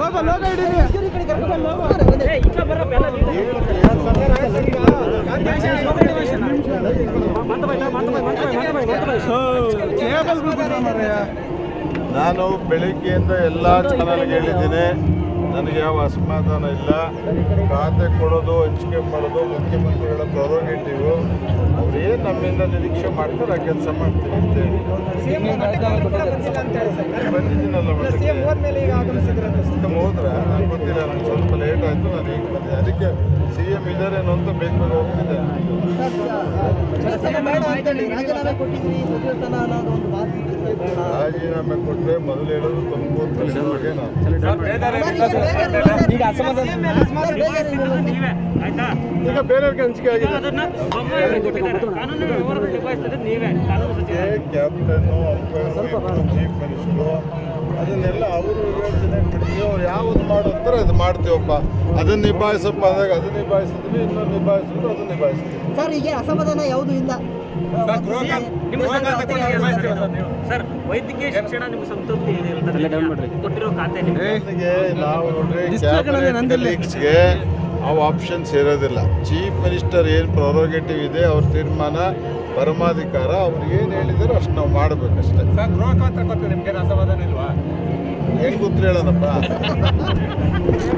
Logo logo ಹಿಡೀರಿ cable ಬಿಡ್ಬಿಟ್ರ ಮಾರಾಯ ನಾನು ಬೆಳಿಗ್ಗೆಯಿಂದ ಎಲ್ಲ ಚಾನಲ್ಗೆ ಹೇಳಿದ್ದೀನಿ ನನಗೆ ಯಾವ ಅಸಮಾಧಾನ ಇಲ್ಲ ಖಾತೆ ಕೊಡೋದು ಹಂಚಿಕೆ ಮಾಡೋದು ಮುಖ್ಯಮಂತ್ರಿಗಳ ಪ್ರೊರೋಗೇಟಿವು ಅವ್ರು ಏನು ನಮ್ಮಿಂದ ನಿರೀಕ್ಷೆ ಮಾಡ್ತಾರೆ ಆ ಕೆಲಸ ಮಾಡ್ತೀನಿ ಅಂತ ಹೇಳಿ ಬಂದಿದ್ದೀನಲ್ಲ ಮಠಕ್ಕೆ. ಸಿಎಂ ಹೋದ್ರ ನಂಗೆ ಗೊತ್ತಿಲ್ಲ ನಂಗೆ ಸ್ವಲ್ಪ ಲೇಟ್ ಆಯಿತು ನಾನು ಈಗ ಬಂದೆ ಅದಕ್ಕೆ ಸಿ ಎಂ ಇದ್ದಾರೇನೋ ಅಂತ ಬೇಗ ಬೇಗ ಹೋಗ್ತಿದ್ದೆ ರಾಜೀನಾಮೆ ಕೊಟ್ಟರೆ ಮೊದಲು ಹೇಳೋದು ತುಮಕೂರು ಕಲಿಸೋರಿಗೆ ನಾನು ಈಗ ಅಸಮಾಧಾನ ಈಗ ಬೇರೆಯವ್ರಿಗೆ ಹಂಚಿಕೆ ಆಗಿದೆ ಕ್ಯಾಪ್ಟನ್ನು ಅಂಪೈರ್ ಚೀಫ್ ಮಿನಿಸ್ಟ್ರು ಅದನ್ನೆಲ್ಲ ಅವರು ವಿವೇಚನೆ ಬಿಡ್ತೀವಿ ಅವ್ರು ಯಾವ್ದು ಮಾಡುತ್ತಾರೆ ಅದು ಮಾಡ್ತೀವಪ್ಪ ಅದನ್ನ ನಿಭಾಯಿಸಪ್ಪ ಅಂದಾಗ ಅದನ್ನ ನಿಭಾಯಿಸಿದ್ವಿ ಇನ್ನೊಂದು ನಿಭಾಯಿಸಿದ್ರು ಅದನ್ನ ನಿಭಾಯಿಸ್ತೀವಿ ಸರ್ ಈಗ ಅಸಮಾಧಾನ ಯಾವುದು ಇಲ್ಲ ಸರ್ ವೈದ್ಯಕೀಯ ಶಿಕ್ಷಣ ನಿಮ್ಗೆ ಸಂತೃಪ್ತಿ ಇದೆ ಅಂತಾರೆ ಕೊಟ್ಟಿರೋ ಖಾತೆ ನಿಮ್ಗೆ ನನಗೆ ನಾವು ನೋಡ್ರಿ Display ಕಡೆ ನಂದಿಲ್ಲ. ಲೀಗ್ಸ್ಗೆ ಅವು ಆಪ್ಷನ್ಸ್ ಇರೋದಿಲ್ಲ ಚೀಫ್ ಮಿನಿಸ್ಟರ್ ಏನು ಪ್ರೊರೋಗೇಟಿವ್ ಇದೆ ಅವ್ರ ತೀರ್ಮಾನ ಪರಮಾಧಿಕಾರ ಅವ್ರು ಏನು ಹೇಳಿದಾರೋ ಅಷ್ಟು ನಾವು ಮಾಡಬೇಕಷ್ಟೇ ಗೃಹ ಖಾತೆ ಕೊಟ್ಟು ನಿಮ್ಗೆ ಅಸಮಾಧಾನ ಇಲ್ವಾ ಹೆಂಗೆ ಉತ್ತರ ಹೇಳೋಣಪ್ಪ